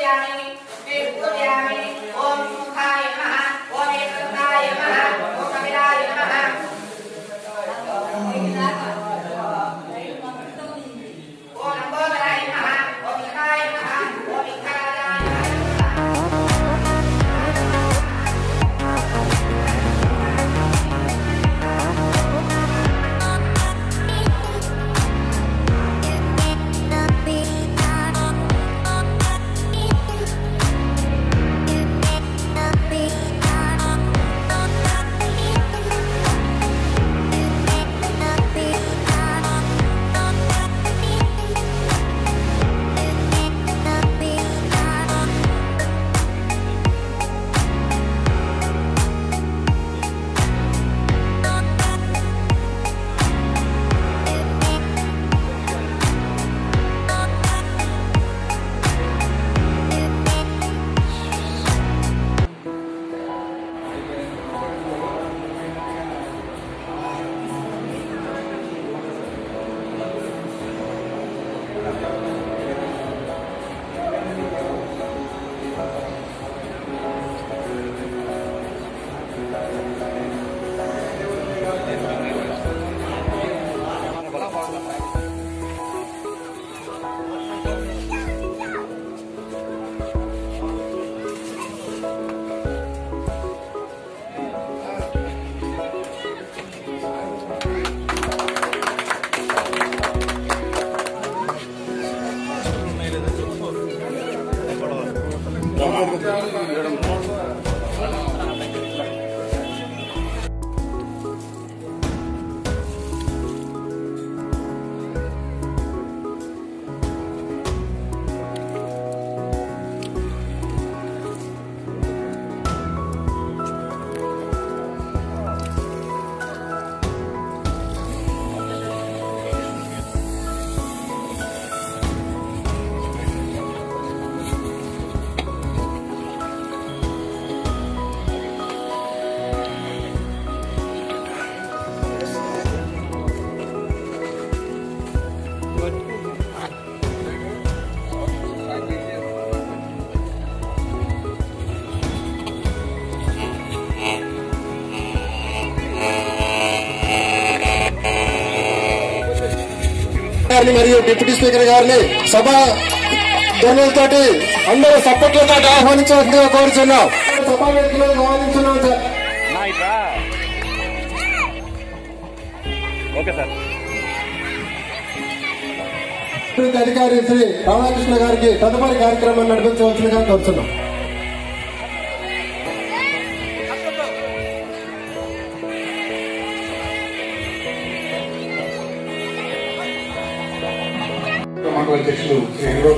పూజయామి పూజయామి ఓం సుఖాయ నమః ఓం ఏకదంతాయ నమః ఓం కపిలాయ నమః ఓం లంబోదరాయ నమః ఓం విఘ్నాయ నమః ఓం విఘ్నరాజాయ నమః గారిని మరియు డిప్యూటీ స్పీకర్ గారిని సభ ధ్వనులతోటి అందరూ సప్పట్లతో ఆహ్వానించవలసిందిగా కోరుచున్నాం సభా వేదికలో ఆహ్వానించున్నాం సార్ ఓకే సార్ అభివృద్ధి అధికారి శ్రీ రాధాకృష్ణ గారికి తదుపరి కార్యక్రమాన్ని నడిపించవలసిందిగా కోరుచున్నాం మండల అధ్యక్షులు శ్రీ హెంగో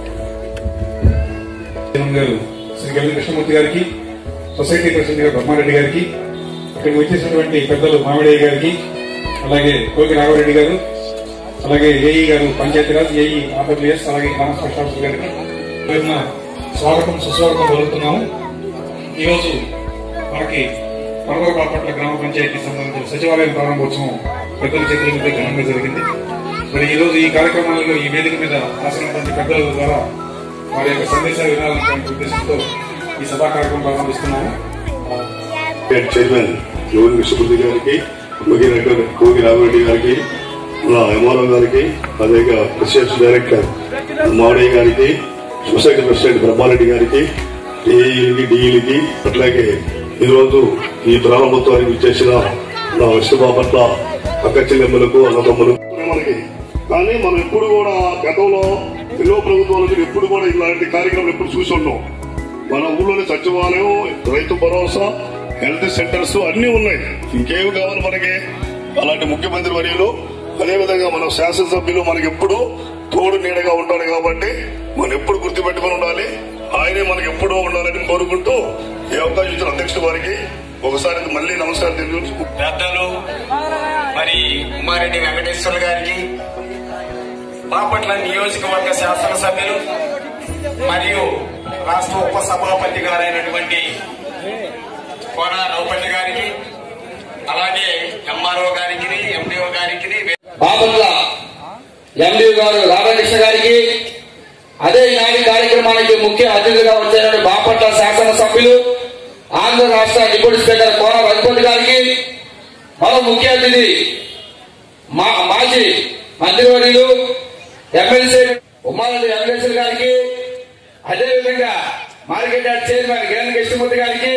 గారు శ్రీ గల్లి కృష్ణమూర్తి గారికి సొసైటీ ప్రెసిడెంట్ గారు బ్రహ్మారెడ్డి గారికి ఇక్కడికి వచ్చేసినటువంటి పెద్దలు మామిడయ్య గారికి అలాగే కోకి రాఘవరెడ్డి గారు అలాగే ఏఈ గారు పంచాయతీరాజ్ ఏఈ ఆంధ్రప్రదేశ్ అలాగే గ్రామ స్పెషల్ గారికి పేరున స్వాగతం సుస్వాగతం పలుకుతున్నాము ఈరోజు మనకి పర్వత బాపట్ల గ్రామ పంచాయతీ సంబంధించిన సచివాలయం ప్రారంభోత్సవం పెద్దల చేతుల మీద ఘనంగా జరిగింది మరి ఈ రోజు ఈ కార్యక్రమాలలో ఈ వేదిక మీద ఆసనటువంటి పెద్దల ద్వారా వారి యొక్క సందేశాలు వినాలనే ఉద్దేశంతో ఈ సభా కార్యక్రమం ప్రారంభిస్తున్నాము స్టేట్ చైర్మన్ యోగి కృష్ణమూర్తి గారికి కోగి రెడ్డి కోగి రామరెడ్డి గారికి మన ఎంఆర్ఓ గారికి అదేగా ప్రెసిడెంట్ డైరెక్టర్ మావడయ్య గారికి సొసైటీ ప్రెసిడెంట్ బ్రహ్మారెడ్డి గారికి ఏఈలకి డిఈలకి అట్లాగే ఈరోజు ఈ ప్రారంభోత్సవానికి ఇచ్చేసిన నా విశ్వభా పట్ల అక్క చెల్లెమ్మలకు అన్నదమ్ములకు మనకి కానీ మనం ఎప్పుడు కూడా గతంలో ఎన్నో ప్రభుత్వాలకు ఎప్పుడు కూడా ఇలాంటి కార్యక్రమం ఎప్పుడు చూసి ఉన్నాం మన ఊళ్ళోనే సచివాలయం రైతు భరోసా హెల్త్ సెంటర్స్ అన్ని ఉన్నాయి ఇంకేమి కావాలి మనకి అలాంటి ముఖ్యమంత్రి వర్యులు అదేవిధంగా మన శాసనసభ్యులు మనకి ఎప్పుడు తోడు నీడగా ఉండాలి కాబట్టి మనం ఎప్పుడు గుర్తుపెట్టుకుని ఉండాలి ఆయనే మనకి ఎప్పుడూ ఉండాలని కోరుకుంటూ ఈ అవకాశం ఇచ్చిన అధ్యక్షుడు వారికి ఒకసారి మళ్ళీ నమస్కారం తెలియజేసుకుంటూ పెద్దలు మరి ఉమారెడ్డి వెంకటేశ్వర గారికి బాపట్ల నియోజకవర్గ శాసనసభ్యులు మరియు రాష్ట్ర ఉప సభాపతి గారైనటువంటి కోన నౌపల్లి గారికి అలాగే ఎంఆర్ఓ గారికి ఎండిఓ గారికి బాపట్ల ఎండి గారు రాధాకృష్ణ గారికి అదే ఈనాటి కార్యక్రమానికి ముఖ్య అతిథిగా వచ్చిన బాపట్ల శాసనసభ్యులు ఆంధ్ర రాష్ట్ర డిప్యూటీ స్పీకర్ కోన రఘుపతి గారికి మరో ముఖ్య అతిథి మా మాజీ మంత్రివర్యులు ఎమ్మెల్సీ ఉమారెడ్డి వెంకటేశ్వర గారికి అదేవిధంగా market yard chairman Kiran Krishnamurthy గారికి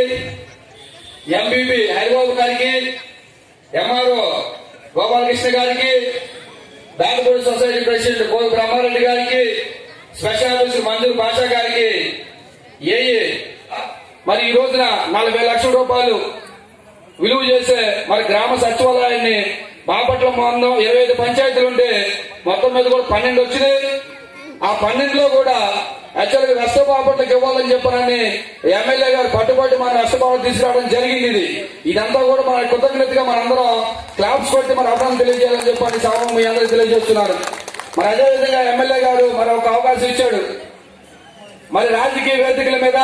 ఎంపీపీ హరిబాబు గారికి ఎంఆర్ఓ గోపాలకృష్ణ గారికి bank board society president Kovi Brahmareddy గారికి స్పెషల్ ఆఫీసర్ మంజూర్ బాషా గారికి ఏఈ మరి ఈ రోజున నలభై లక్షల రూపాయలు విలువ చేసే మరి గ్రామ సచివాలయాన్ని బాపట్ల మొత్తం ఇరవై ఐదు పంచాయతీలు ఉంటే మొత్తం మీద కూడా పన్నెండు వచ్చినాయి ఆ పన్నెండులో కూడా యాక్చువల్గా వెస్ట్ బాపట్లకు ఇవ్వాలని చెప్పనని ఎమ్మెల్యే గారు పట్టుబట్టి మన వెస్ట్ బాపట్ తీసుకురావడం జరిగింది ఇది ఇదంతా కూడా మన కృతజ్ఞతగా మనందరం క్లాప్స్ కొట్టి మన అభినందన తెలియజేయాలని చెప్పని సభ మీ అందరికీ తెలియజేస్తున్నారు మరి అదేవిధంగా ఎమ్మెల్యే గారు మరి ఒక అవకాశం ఇచ్చాడు మరి రాజకీయ వేదికల మీద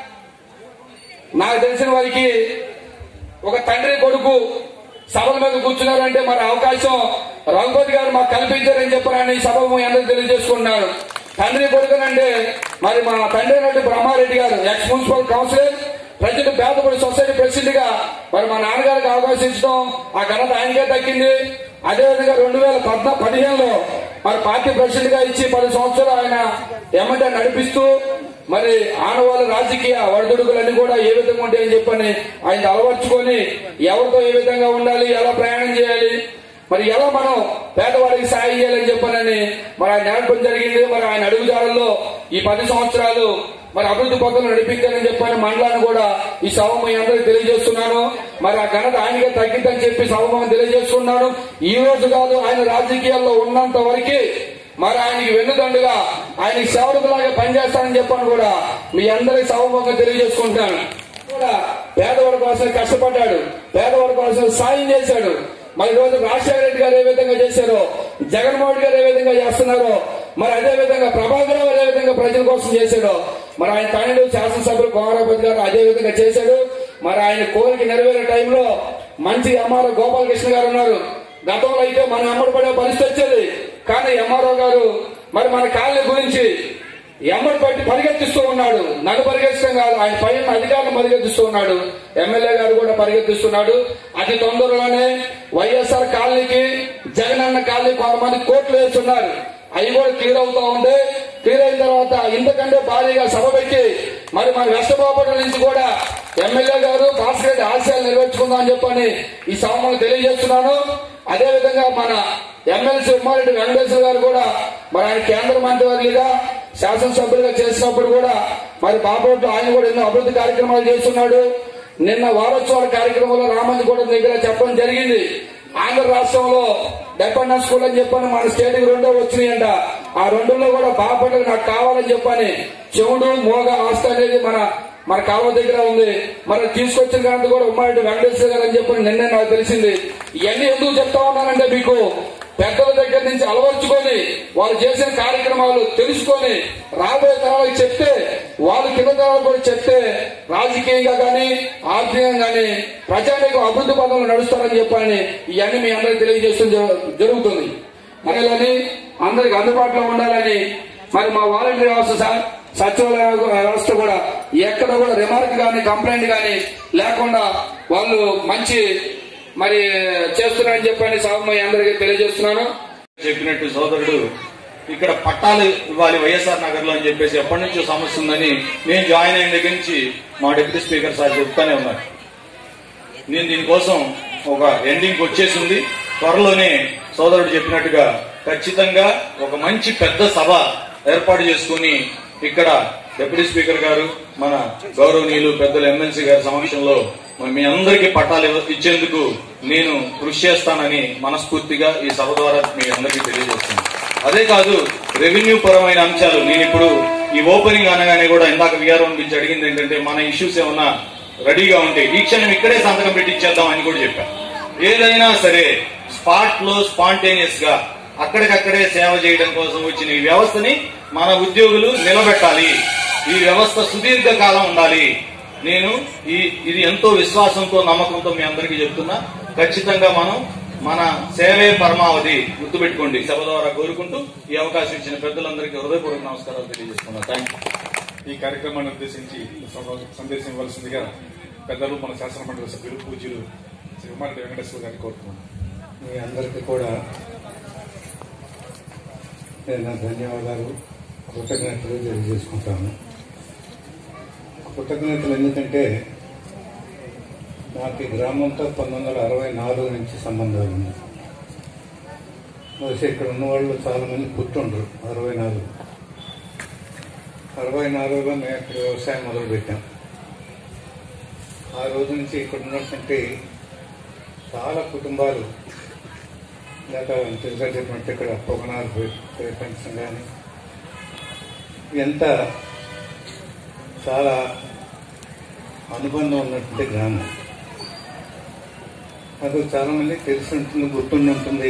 నాకు తెలిసిన వారికి ఒక తండ్రి కొడుకు సభల మీద కూర్చున్నారంటే మరి అవకాశం రఘుపతి గారు మాకు కల్పించారని చెప్పారని ఈ సభ మీ అందరూ తెలియజేసుకుంటున్నారు తండ్రి కొడుకునంటే మరి మా తండ్రి అయినట్టు బ్రహ్మారెడ్డి గారు ఎక్స్ మున్సిపల్ కౌన్సిలర్ ప్రజలు పేదపడి సొసైటీ ప్రెసిడెంట్ గా మరి మా నాన్నగారికి అవకాశం ఇచ్చడం ఆ ఘనత ఆయనకే దక్కింది అదేవిధంగా రెండు వేల పద్నా పదిహేనులో మరి పార్టీ ప్రెసిడెంట్ గా ఇచ్చి పది సంవత్సరాలు ఆయన ఎమ్మెల్యే నడిపిస్తూ మరి ఆనవాళ్ళ రాజకీయ వడదుడుకులన్నీ కూడా ఏ విధంగా ఉంటాయని చెప్పని ఆయన అలవర్చుకొని ఎవరితో ఏ విధంగా ఉండాలి ఎలా ప్రయాణం చేయాలి మరి ఎలా మనం పేదవాడికి సాయం చేయాలని చెప్పనని మరి ఆయన నేర్పడం జరిగింది మరి ఆయన అడుగుజాడల్లో ఈ పది సంవత్సరాలు మరి అభివృద్ధి పథకం నడిపించాలని చెప్పని మండలాన్ని కూడా ఈ సభ మీ అందరికి తెలియజేస్తున్నాను మరి ఆ ఘనత ఆయనకే తగ్గిద్దని చెప్పి సభ తెలియజేస్తున్నాను ఈ రోజు కాదు ఆయన రాజకీయాల్లో ఉన్నంత వరకు మరి ఆయనకి వెన్నుదండుగా ఆయనకి సేవకులాగా పనిచేస్తానని చెప్పని కూడా మీ అందరికి సభముఖంగా తెలియజేసుకుంటాను కూడా పేదవాడి కోసం కష్టపడ్డాడు పేదవాడి కోసం సాయం చేశాడు మరి ఈ రోజు రాజశేఖర రెడ్డి గారు ఏ విధంగా చేశారో జగన్మోహన్ రెడ్డి గారు ఏ విధంగా చేస్తున్నారో మరి అదే విధంగా ప్రభాకర్ రావు ఏ విధంగా ప్రజల కోసం చేశాడో మరి ఆయన తండ్రి శాసనసభ్యులు కోమరాపతి గారు అదే విధంగా చేశాడు మరి ఆయన కోరిక నెరవేరే టైంలో మంచి ఎంఆర్ఓ గోపాలకృష్ణ గారు ఉన్నారు గతంలో అయితే మన అమ్మడి పడే పరిస్థితి వచ్చేది కానీ ఎంఆర్ఓ గారు మరి మన కాలనీ గురించి ఎమ్మడి పట్టి పరిగెత్తిస్తూ ఉన్నాడు నన్ను పరిగెత్తడం కాదు ఆయన పైన అధికారులు పరిగెత్తిస్తూ ఉన్నాడు ఎమ్మెల్యే గారు కూడా పరిగెత్తిస్తున్నాడు అతి తొందరలోనే వైఎస్ఆర్ కాలనీకి జగనన్న కాలనీ కొంతమంది కోట్లు వేస్తున్నారు అవి కూడా క్లియర్ అవుతా ఉంది క్లియర్ అయిన తర్వాత ఇంతకంటే భారీగా సభ పెట్టి మరి మన వెస్ట్ బాపట్ల నుంచి కూడా ఎమ్మెల్యే గారు భాస్కర్ రెడ్డి ఆశయాలు నెరవేర్చుకుందాం అని చెప్పని ఈ సభ తెలియజేస్తున్నాను అదే విధంగా మన ఎమ్మెల్సీ ఉమ్మారెడ్డి వెంకటేశ్వర గారు కూడా మరి ఆయన కేంద్ర మంత్రివర్యులుగా శాసనసభ్యులుగా చేసినప్పుడు కూడా మరి బాపట్ల ఆయన కూడా ఎన్నో అభివృద్ధి కార్యక్రమాలు చేస్తున్నాడు నిన్న వారోత్సవాల కార్యక్రమంలో రామంది కూడా దగ్గర చెప్పడం జరిగింది ఆంధ్ర రాష్ట్రంలో డెపెండెన్స్ స్కూల్ అని చెప్పని మన స్టేట్ కి రెండో వచ్చినాయంట ఆ రెండులో కూడా బాపట్లకు నాకు కావాలని చెప్పని చెవుడు మోగ ఆస్తి అనేది మన మన కాలువ దగ్గర ఉంది మరి తీసుకొచ్చిన కాంతి కూడా ఉమ్మారెడ్డి వెంకటేశ్వర గారు అని చెప్పి నిన్నే నాకు తెలిసింది ఇవన్నీ ఎందుకు చెప్తా ఉన్నానంటే మీకు పెద్దల దగ్గర నుంచి అలవర్చుకొని వాళ్ళు చేసిన కార్యక్రమాలు తెలుసుకొని రాబోయే తరాలకు చెప్తే వాళ్ళు కింద తరాలకు కూడా చెప్తే రాజకీయంగా కానీ ఆర్థికంగా కానీ ప్రజానికి అభివృద్ధి పదంలో నడుస్తారని చెప్పని ఇవన్నీ మీ అందరికి తెలియజేస్తూ జరుగుతుంది మహిళని అందరికి అందుబాటులో ఉండాలని మరి మా వాలంటీర్ వ్యవస్థ సార్ సచివాలయ వ్యవస్థ కూడా ఎక్కడ కూడా రిమార్క్ కానీ కంప్లైంట్ కానీ లేకుండా వాళ్ళు మంచి మరి చేస్తున్నారని చెప్పని సభ మీ అందరికీ తెలియజేస్తున్నాను చెప్పినట్టు సోదరుడు ఇక్కడ పట్టాలు ఇవ్వాలి వైఎస్ఆర్ నగర్ లో అని చెప్పేసి ఎప్పటి నుంచో సమస్య ఉందని నేను జాయిన్ అయిన దగ్గర నుంచి మా డిప్యూటీ స్పీకర్ సార్ చెప్తానే ఉన్నారు నేను దీనికోసం ఒక ఎండింగ్ వచ్చేసింది త్వరలోనే సోదరుడు చెప్పినట్టుగా ఖచ్చితంగా ఒక మంచి పెద్ద సభ ఏర్పాటు చేసుకుని ఇక్కడ డిప్యూటీ స్పీకర్ గారు మన గౌరవనీయులు పెద్దలు ఎమ్మెల్సీ గారి సమక్షంలో మరి మీ అందరికీ పట్టాలు ఇవ్వ- ఇచ్చేందుకు నేను కృషి చేస్తానని మనస్ఫూర్తిగా ఈ సభ ద్వారా మీ అందరికీ తెలియజేస్తున్నాను అదే కాదు రెవెన్యూ పరమైన అంశాలు నేను ఇప్పుడు ఈ ఓపెనింగ్ అనగానే కూడా ఇందాక విఆర్ఓ నుంచి అడిగింది ఏంటంటే మన ఇష్యూస్ ఏమన్నా రెడీగా ఉంటే ఈ క్షణం ఇక్కడే సంతకం పెట్టి ఇచ్చేద్దాం అని కూడా చెప్పాను ఏదైనా సరే స్పాట్ లో స్పాంటేనియస్ గా అక్కడికక్కడే సేవ చేయడం కోసం వచ్చిన ఈ వ్యవస్థని మన ఉద్యోగులు నిలబెట్టాలి ఈ వ్యవస్థ సుదీర్ఘ కాలం ఉండాలి నేను ఈ ఇది ఎంతో విశ్వాసంతో నమ్మకంతో మీ అందరికీ చెప్తున్నా ఖచ్చితంగా మనం మన సేవే పరమావధి గుర్తుపెట్టుకోండి సభ ద్వారా కోరుకుంటూ ఈ అవకాశం ఇచ్చిన పెద్దలందరికీ హృదయపూర్వక నమస్కారాలు తెలియజేసుకున్నాను థ్యాంక్ యూ ఈ కార్యక్రమాన్ని ఉద్దేశించి సభ- సందేశం ఇవ్వాల్సిందిగా పెద్దలు మన శాసన మండలి సభ్యులు పూజ్యులు శ్రీ ఉమారెడ్డి వెంకటేశ్వర గారిని కోరుతున్నాను మీ అందరికీ కూడా నేను నా ధన్యవాదాలు కృతజ్ఞతలు తెలియజేసుకుంటాను కృతజ్ఞతలు ఎందుకంటే నాకు ఈ గ్రామంతో పంతొమ్మిది వందల అరవై నాలుగు నుంచి సంబంధాలు ఉన్నాయి బహుశా ఇక్కడ ఉన్న వాళ్ళు చాలా మంది పుట్టుండ్రు అరవై నాలుగు అరవై నాలుగులో మేము ఇక్కడ వ్యవసాయం మొదలుపెట్టాం ఆ రోజు నుంచి ఇక్కడ ఉన్నటువంటి చాలా కుటుంబాలు ఇందాక తెలుసా చెప్పినట్టు ఇక్కడ పొగనాలు పెన్షన్ కానీ ఎంత చాలా అనుబంధం ఉన్నటువంటి గ్రామం అది చాలా మంది తెలిసి ఉంటుంది గుర్తుండి ఉంటుంది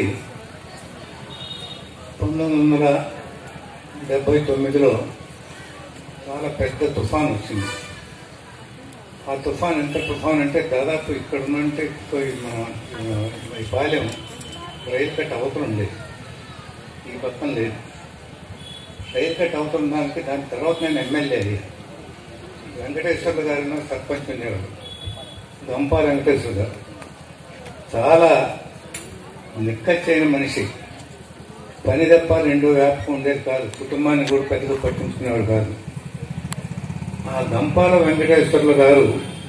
పంతొమ్మిది వందల డెబ్బై తొమ్మిదిలో చాలా పెద్ద తుఫాన్ వచ్చింది ఆ తుఫాన్ ఎంత తుఫాన్ అంటే దాదాపు ఇక్కడ ఉన్నంటే మన ఈ పాలెం రైలు కట్ అవతల ఉండేది ఈ పక్కన లేదు రైలు కట్ అవతల దానికి దాని తర్వాత నేను ఎమ్మెల్యే అయ్యా వెంకటేశ్వర్లు గారిని సర్పంచ్ ఉండేవాడు గంపాల వెంకటేశ్వర గారు చాలా నిక్కచ్చైన మనిషి పని తప్ప రెండో వ్యాపకం ఉండేది కాదు కుటుంబాన్ని కూడా పెద్దగా పట్టించుకునేవాడు కాదు ఆ గంపాల వెంకటేశ్వర్లు గారు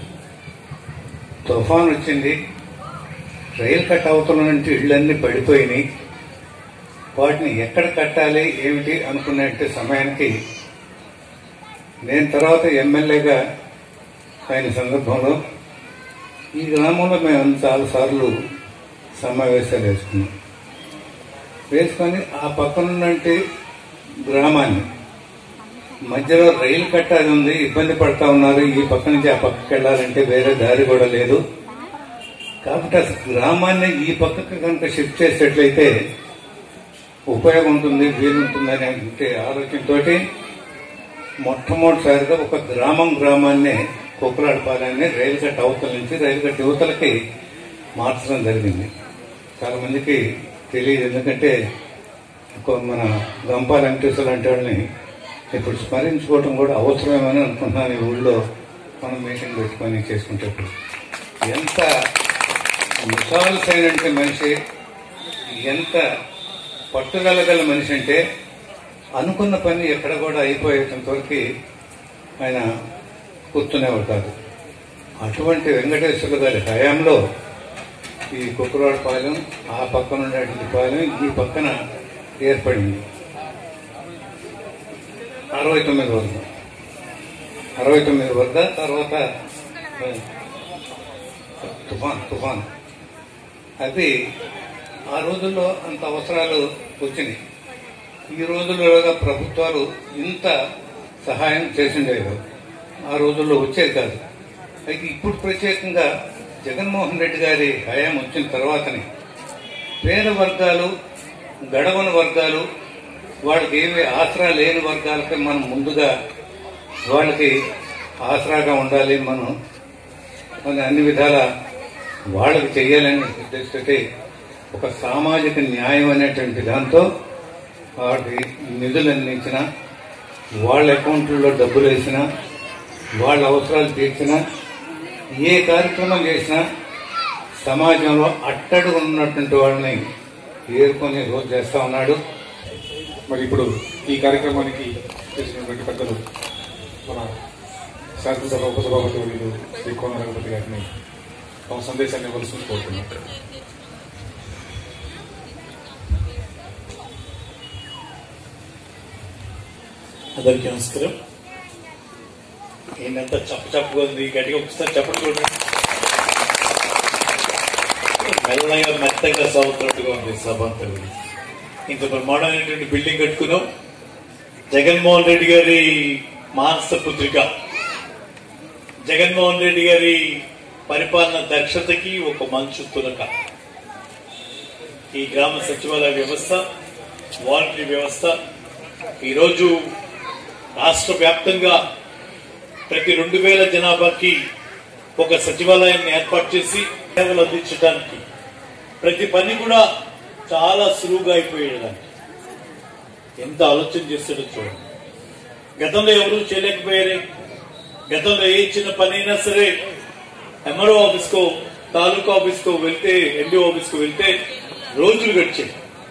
తుఫాన్ వచ్చింది రైలు కట్ అవుతున్నట్టు ఇళ్ళన్నీ పడిపోయినాయి వాటిని ఎక్కడ కట్టాలి ఏమిటి అనుకునే సమయానికి నేను తర్వాత ఎమ్మెల్యేగా అయిన సందర్భంలో ఈ గ్రామంలో మేము చాలాసార్లు సమావేశాలు వేసుకున్నాం వేసుకొని ఆ పక్కనున్నటువంటి గ్రామాన్ని మధ్యలో రైలు కట్టాలి ఉంది ఇబ్బంది పడతా ఉన్నారు ఈ పక్క నుంచి ఆ పక్కకి వెళ్ళాలంటే వేరే దారి కూడా లేదు కాబట్టి అసలు గ్రామాన్ని ఈ పక్కకి కనుక షిఫ్ట్ చేసేట్లయితే ఉపయోగం ఉంటుంది వీలుంటుందని అంటే ఆలోచనతో మొట్టమొదటిసారిగా ఒక గ్రామం గ్రామాన్ని కుక్కలాడపాలని రైలు కట్ అవతల నుంచి రైలు కట్ యువతలకి మార్చడం జరిగింది చాలా మందికి తెలియదు ఎందుకంటే ఒక మన గంపా వెంకటేశ్వర లాంటి వాళ్ళని ఇప్పుడు స్మరించుకోవటం కూడా అవసరమేమని అనుకుంటున్నాను ఈ ఊళ్ళో మనం మీటింగ్ పెట్టుకొని చేసుకుంటప్పుడు ఎంత ముసాల్సైనటువంటి మనిషి ఎంత పట్టుదల గల మనిషి అంటే అనుకున్న పని ఎక్కడ కూడా అయిపోయేంత వరకు ఆయన కూర్చునేవాడు కాదు అటువంటి వెంకటేశ్వర గారి హయాంలో ఈ కుక్కరోడ్ పాలెం ఆ పక్కన ఉండేటువంటి పాలెం ఈ పక్కన ఏర్పడింది అరవై తొమ్మిది వరకు అరవై తొమ్మిది వద్ద తర్వాత ఆ, తుఫాన్ తుఫాన్ అది ఆ రోజుల్లో అంత అవసరాలు వచ్చినాయి ఈ రోజుల్లోగా ప్రభుత్వాలు ఇంత సహాయం చేసిండేవి కాదు. ఆ రోజుల్లో వచ్చేది కాదు అయితే ఇప్పుడు ప్రత్యేకంగా జగన్మోహన్ రెడ్డి గారి హయాం వచ్చిన తర్వాతనే పేద వర్గాలు గడవని వర్గాలు వాళ్ళకి ఏమి ఆసరా లేని వర్గాలకి మనం ముందుగా వాళ్ళకి ఆసరాగా ఉండాలి మనం మన అన్ని విధాల వాళ్ళకి చెయ్యాలని ఉద్దేశిస్తే ఒక సామాజిక న్యాయం అనేటువంటి దాంతో వాటి నిధులు అందించిన వాళ్ళ అకౌంట్లలో డబ్బులు వేసినా వాళ్ళ అవసరాలు తీర్చినా ఏ కార్యక్రమం చేసినా సమాజంలో అట్టడుగు ఉన్నటువంటి వాళ్ళని ఏరుకొని రోజు చేస్తా ఉన్నాడు మరి ఇప్పుడు ఈ కార్యక్రమానికి చేసినటువంటి పెద్దలు మన శాసనసభ ఉపసభాపతి వర్యులు శ్రీ కోన రఘుపతి గారిని తమ సందేశాన్ని ఇవ్వాల్సింది కోరుతున్నాం అందరికీ నమస్కారం ఏంటంతా చప్ప చప్పుగా ఉంది గట్టిగా ఒకసారి చెప్పండి చూడండి మెల్లగా మెత్తగా సాగుతున్నట్టుగా ఉంది సభ అంతా కూడా ఇంత బ్రహ్మాండమైనటువంటి బిల్డింగ్ కట్టుకున్నాం జగన్మోహన్ రెడ్డి గారి మానస పుత్రిక జగన్మోహన్ రెడ్డి గారి పరిపాలన దక్షతకి ఒక మంచు తునక ఈ గ్రామ సచివాలయ వ్యవస్థ వాలంటరీ వ్యవస్థ ఈరోజు రాష్ట్ర వ్యాప్తంగా ప్రతి రెండు వేల జనాభాకి ఒక సచివాలయాన్ని ఏర్పాటు చేసి సేవలు అందించడానికి ప్రతి పని కూడా చాలా సులువుగా అయిపోయేదాన్ని ఎంత ఆలోచన చేస్తాడో చూడండి గతంలో ఎవరు చేయలేకపోయారే గతంలో ఏ చిన్న పని అయినా సరే ఎంఆర్ఓ ఆఫీస్కో తాలూకా ఆఫీస్కో వెళ్తే ఎండిఓ ఆఫీస్కో వెళ్తే రోజులు గడిచాయి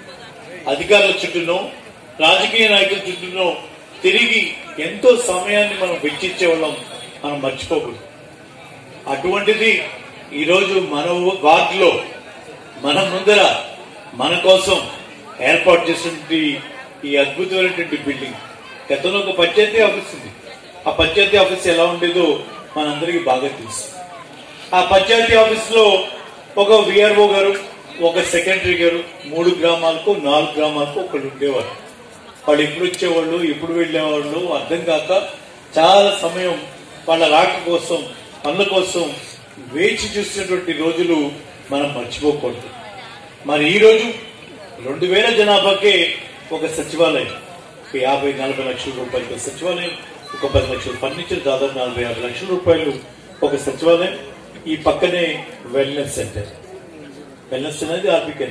అధికారుల చుట్టూనో రాజకీయ నాయకుల చుట్టూనో తిరిగి ఎంతో సమయాన్ని మనం వెచ్చించే వాళ్ళం మనం మర్చిపోకూడదు అటువంటిది ఈరోజు మన వార్డులో మన ముందర మన కోసం ఏర్పాటు చేసినటువంటి ఈ అద్భుతమైనటువంటి బిల్డింగ్ గతంలో ఒక పంచాయతీ ఆఫీస్ ఉంది ఆ పంచాయతీ ఆఫీస్ ఎలా ఉండేదో మనందరికీ బాగా తెలుసు ఆ పంచాయతీ ఆఫీస్ లో ఒక విఆర్ఓ గారు ఒక సెక్రటరీ గారు మూడు గ్రామాలకు నాలుగు గ్రామాలకు ఒకళ్ళు ఉండేవారు వాళ్ళు ఎప్పుడు వచ్చేవాళ్ళు ఎప్పుడు వెళ్ళేవాళ్ళు అర్థం కాక చాలా సమయం వాళ్ళ రాక కోసం పనుల కోసం వేచి చూసినటువంటి రోజులు మనం మర్చిపోకూడదు మరి ఈ రోజు రెండు వేల జనాభాకే ఒక సచివాలయం ఒక యాభై నలభై లక్షల రూపాయలకి సచివాలయం ఒక పది లక్షల ఫర్నిచర్ దాదాపు నలభై యాభై లక్షల రూపాయలు ఒక సచివాలయం ఈ పక్కనే వెల్నెస్ సెంటర్ వెల్నెస్ అనేది ఆర్పికే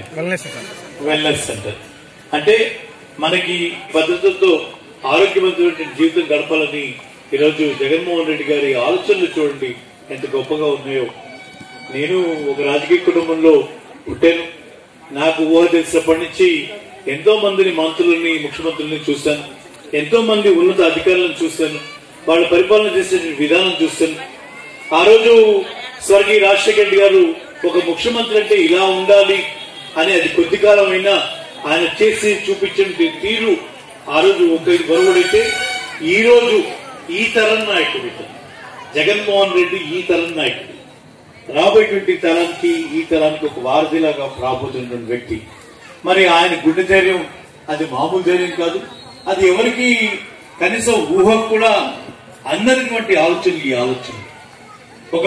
వెల్నెస్ సెంటర్ అంటే మనకి పద్ధతులతో ఆరోగ్యవంతమైన జీవితం గడపాలని ఈరోజు జగన్మోహన్ రెడ్డి గారి ఆలోచనలు చూడండి ఎంత గొప్పగా ఉన్నాయో నేను ఒక రాజకీయ కుటుంబంలో పుట్టాను నాకు ఊహ తెలిసినప్పటి నుంచి ఎంతో మందిని మంత్రులని ముఖ్యమంత్రులని చూశాను ఎంతో మంది ఉన్నత అధికారులను చూశాను వాళ్ళ పరిపాలన చేసే విధానం చూశాను ఆ రోజు స్వర్గీయ రాజశేఖర రెడ్డి గారు ఒక ముఖ్యమంత్రి అంటే ఇలా ఉండాలి అని అది కొద్ది కాలం అయినా ఆయన చేసి చూపించిన తీరు ఆ రోజు ఒక బరువుడైతే ఈ రోజు ఈ తరం నాయకుడు ఇతను. జగన్మోహన్ రెడ్డి ఈ తరం నాయకుడు రాబోయేటువంటి తరానికి ఈ తరానికి ఒక వారధిలాగా రాబోతున్నటువంటి వ్యక్తి మరి ఆయన గుండె ధైర్యం అది మామూలు ధైర్యం కాదు అది ఎవరికి కనీసం ఊహ కూడా అందరిటువంటి ఆలోచన ఈ ఆలోచన ఒక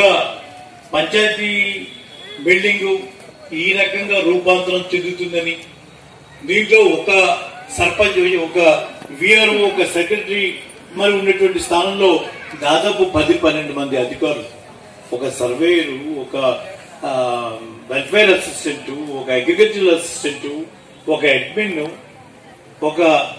పంచాయతీ బిల్డింగ్ ఈ రకంగా రూపాంతరం చెందుతుందని దీంట్లో ఒక సర్పంచ్ ఒక విఆర్ఓ ఒక సెక్రటరీ మరి ఉన్నటువంటి స్థానంలో దాదాపు పది పన్నెండు మంది అధికారులు ఒక సర్వేయరు ఒక వెల్ఫేర్ అసిస్టెంట్ ఒక అగ్రికల్చరల్ అసిస్టెంట్ ఒక అడ్మిన్ ఒక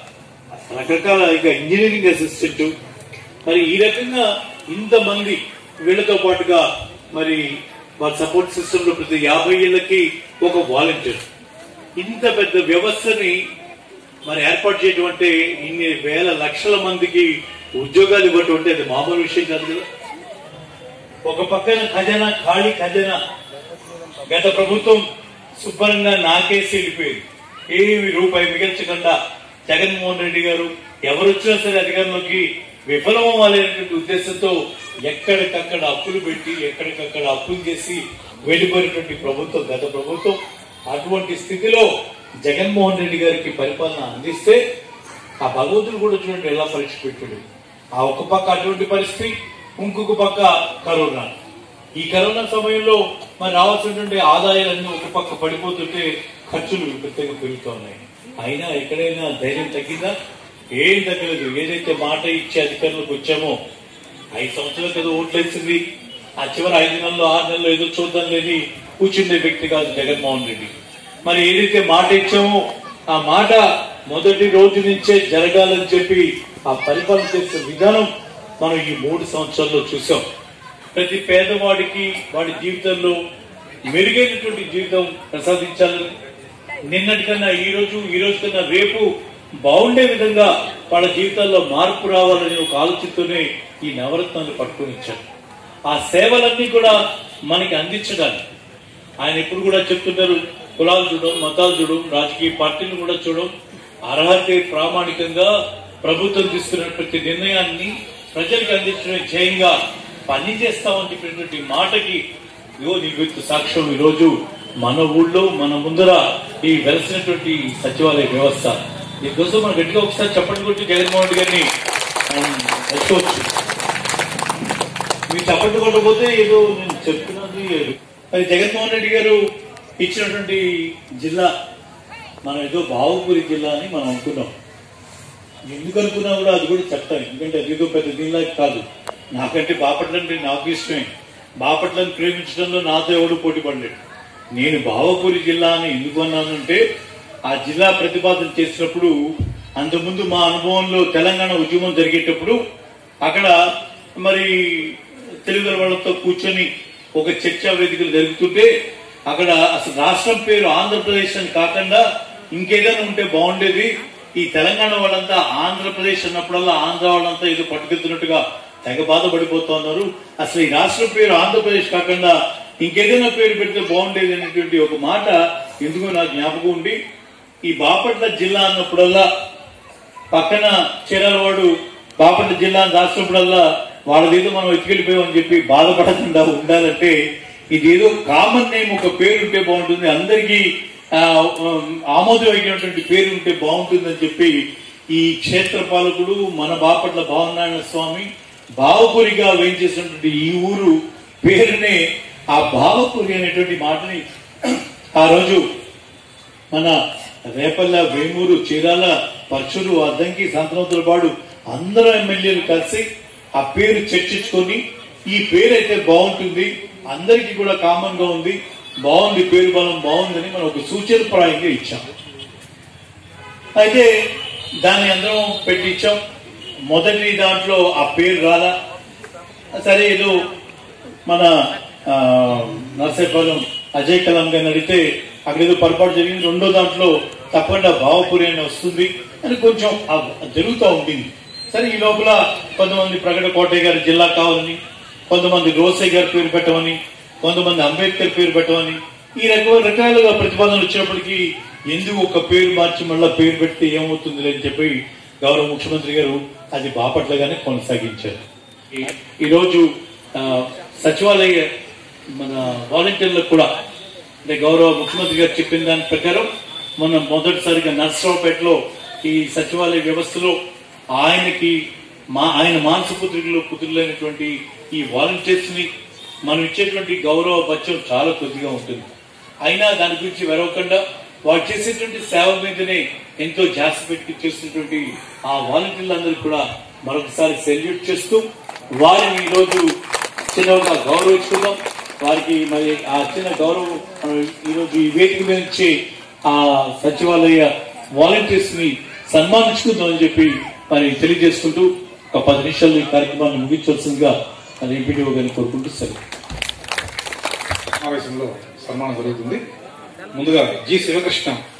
రకరకాల ఇక ఇంజనీరింగ్ అసిస్టెంట్ మరి ఈ రకంగా ఇంతమంది వీళ్ళతో పాటుగా మరి వాళ్ళ సపోర్ట్ సిస్టమ్ లో ప్రతి యాభై ఏళ్ళకి ఒక వాలంటీర్ ఇంత పెద్ద వ్యవస్థని మరి ఏర్పాటు చేయటం అంటే ఇన్ని వేల లక్షల మందికి ఉద్యోగాలు ఇవ్వటం అంటే అది మామూలు విషయం కాదు కదా ఒక పక్కన ఖజానా ఖాళీ ఖజానా గత ప్రభుత్వం శుభ్రంగా నాకేసి వెళ్ళిపోయింది ఏమి రూపాయి మిగల్చకుండా జగన్మోహన్ రెడ్డి గారు ఎవరు వచ్చినా సరే అధికారంలోకి విఫలం అవ్వాలనేటువంటి ఉద్దేశంతో ఎక్కడికక్కడ అప్పులు పెట్టి ఎక్కడికక్కడ అప్పులు చేసి వెళ్ళిపోయినటువంటి ప్రభుత్వం గత ప్రభుత్వం అటువంటి స్థితిలో జగన్మోహన్ రెడ్డి గారికి పరిపాలన అందిస్తే ఆ భగవంతుడు కూడా చూడండి ఎలా పరీక్ష పెట్టాడు ఆ ఒక పక్క అటువంటి పరిస్థితి ఇంకొక పక్క కరోనా ఈ కరోనా సమయంలో మరి రావాల్సినటువంటి ఆదాయాలన్నీ ఒక పక్క పడిపోతుంటే ఖర్చులు విపరీతంగా పెరుగుతూ ఉన్నాయి అయినా ఎక్కడైనా ధైర్యం తగ్గిందా ఏం తగ్గలేదు ఏదైతే మాట ఇచ్చి అధికారులకు వచ్చామో ఐదు సంవత్సరాల కదా ఓట్లు వేసింది ఆ చివరి ఐదు నెలల్లో ఆరు నెలల్లో ఏదో చూద్దాం లేని కూర్చుండే వ్యక్తి కాదు జగన్మోహన్ రెడ్డి మరి ఏదైతే మాట ఇచ్చామో ఆ మాట మొదటి రోజు నుంచే జరగాలని చెప్పి ఆ పరిపాలన చేసే విధానం మనం ఈ మూడు సంవత్సరాల్లో చూసాం ప్రతి పేదవాడికి వాడి జీవితంలో మెరుగైనటువంటి జీవితం ప్రసాదించాలని నిన్నటి కన్నా ఈ రోజు ఈ రోజు కన్నా రేపు బాగుండే విధంగా వాళ్ళ జీవితాల్లో మార్పు రావాలని ఒక ఆలోచనతోనే ఈ నవరత్నాలు పట్టుకొని ఇచ్చారు ఆ సేవలన్నీ కూడా మనకి అందించడానికి ఆయన ఎప్పుడు కూడా చెప్తుంటారు కులాలు చూడడం మతాలు చూడడం రాజకీయ పార్టీలు కూడా చూడడం అర్హతే ప్రామాణికంగా ప్రభుత్వం తీసుకున్న ప్రతి నిర్ణయాన్ని ప్రజలకు అందించడం ధ్యేయంగా పని చేస్తామని చెప్పినటువంటి మాటకి ఇగో నివృత్తి సాక్ష్యం ఈ రోజు మన ఊళ్ళో మన ముందర ఈ వెలసినటువంటి సచివాలయ వ్యవస్థ దీనికోసం మనం గట్టిగా ఒకసారి చెప్పండి కొట్టి జగన్మోహన్ రెడ్డి గారిని మనం మెచ్చుకోవచ్చు మీరు చప్పట్లు కొట్టకపోతే ఏదో నేను చెప్తున్నది మరి జగన్మోహన్ రెడ్డి గారు ఇచ్చినటువంటి జిల్లా మనం ఏదో బావుపూరి జిల్లా అని మనం అనుకున్నాం ఎందుకు అనుకున్నా కూడా అది కూడా చెప్తాను ఎందుకంటే అది ఏదో పెద్ద జిల్లా కాదు నాకంటే బాపట్ల అంటే నాకు ఇష్టమే బాపట్లను ప్రేమించడంలో నాతో ఎవడు పోటీ పడలేడు నేను భావపూరి జిల్లా అని ఎందుకు అన్నానంటే ఆ జిల్లా ప్రతిపాదన చేసినప్పుడు అంతకుముందు మా అనుభవంలో తెలంగాణ ఉద్యమం జరిగేటప్పుడు అక్కడ మరి తెలుగు వాళ్ళతో కూర్చొని ఒక చర్చా వేదికలు జరుగుతుంటే అక్కడ అసలు రాష్ట్రం పేరు ఆంధ్రప్రదేశ్ అని కాకుండా ఇంకేదైనా ఉంటే బాగుండేది ఈ తెలంగాణ వాళ్ళంతా ఆంధ్రప్రదేశ్ అన్నప్పుడల్లా ఆంధ్ర వాళ్ళంతా ఏదో పట్టుకెళ్తున్నట్టుగా తెగ బాధపడిపోతున్నారు అసలు ఈ రాష్ట్రం పేరు ఆంధ్రప్రదేశ్ కాకుండా ఇంకేదైనా పేరు పెడితే బాగుండేది అనేటువంటి ఒక మాట ఎందుకో నాకు జ్ఞాపకం ఉండి ఈ బాపట్ల జిల్లా అన్నప్పుడల్లా పక్కన చీరాలవాడు బాపట్ల జిల్లా అని రాసినప్పుడల్లా వాళ్ళదేదో మనం ఎత్తుకెళ్ళిపోయామని చెప్పి బాధపడకుండా ఉండాలంటే ఇదేదో కామన్ నేమ్ ఒక పేరు ఉంటే బాగుంటుంది అందరికీ ఆ, ఉమ్, ఆమోదమైనటువంటి పేరు ఉంటే బాగుంటుందని చెప్పి ఈ క్షేత్ర పాలకుడు మన బాపట్ల భావనారాయణ స్వామి భావపురిగా వేయించేసినటువంటి ఈ ఊరు పేరునే ఆ భావపురి అనేటువంటి మాటని ఆ రోజు మన రేపల్ల వేమూరు చీరాల పక్షులు అద్దంకి సంతనోతులపాడు అందరూ ఎమ్మెల్యేలు కలిసి ఆ పేరు చర్చించుకొని ఈ పేరు అయితే బాగుంటుంది అందరికీ కూడా కామన్ గా ఉంది బాగుంది పేరు బలం బాగుందని మనం ఒక సూచన ప్రాయంగా ఇచ్చాం అయితే దాన్ని అందరం పెట్టించాం మొదటి దాంట్లో ఆ పేరు రాలా సరే ఏదో మన ఆ, నర్సేపాలెం అజయ్ కలాం గారిని అడిగితే అక్కడ ఏదో పొరపాటు జరిగింది రెండో దాంట్లో తప్పకుండా భావపురి అని వస్తుంది అని కొంచెం ఆ జరుగుతూ ఉంటుంది సరే ఈ లోపల కొంతమంది ప్రకట కోటయ్య గారి జిల్లా కావాలని కొంతమంది రోసయ్య గారి పేరు పెట్టమని కొంతమంది అంబేద్కర్ పేరు పెట్టమని ఈ రకమైన రకాలుగా ప్రతిపాదనలు వచ్చినప్పటికీ ఎందుకు ఒక పేరు మార్చి మళ్ళా పేరు పెడితే ఏమవుతుంది అని చెప్పి గౌరవ ముఖ్యమంత్రి గారు అది బాపట్లగానే కొనసాగించారు ఈ- ఈరోజు ఆ, సచివాలయ మన వాలంటీర్లకు కూడా అంటే గౌరవ ముఖ్యమంత్రి గారు చెప్పిన దాని ప్రకారం మనం మొదటిసారిగా నర్సరావుపేటలో ఈ సచివాలయ వ్యవస్థలో ఆయనకి మా ఆయన మానస పుత్రికలో పుత్రులైనటువంటి ఈ వాలంటీర్స్ ని మనం ఇచ్చేటువంటి గౌరవ బత్యం చాలా కొద్దిగా ఉంటుంది అయినా దాని గురించి వెరవకుండా వాళ్ళు చేసేటువంటి సేవ మీదనే ఎంతో జాస్తి పెట్టి చేస్తున్నటువంటి ఆ వాలంటీర్లందరికీ కూడా మరొకసారి సెల్యూట్ చేస్తూ వారిని ఈరోజు చిన్నగా గౌరవించుకుందాం వారికి మరి ఆ చిన్న గౌరవం మనం ఈరోజు ఈ వేదిక మీద నుంచి ఆ సచివాలయ వాలంటీర్స్ ని సన్మానించుకుందాం అని చెప్పి మరి తెలియజేసుకుంటూ ఒక పది నిమిషాలు ఈ కార్యక్రమాన్ని ముగించవలసిందిగా మరి ఎంపీడీఓ గారిని కోరుకుంటూ సరే సమావేశంలో సన్మానం జరుగుతుంది ముందుగా జి శివకృష్ణ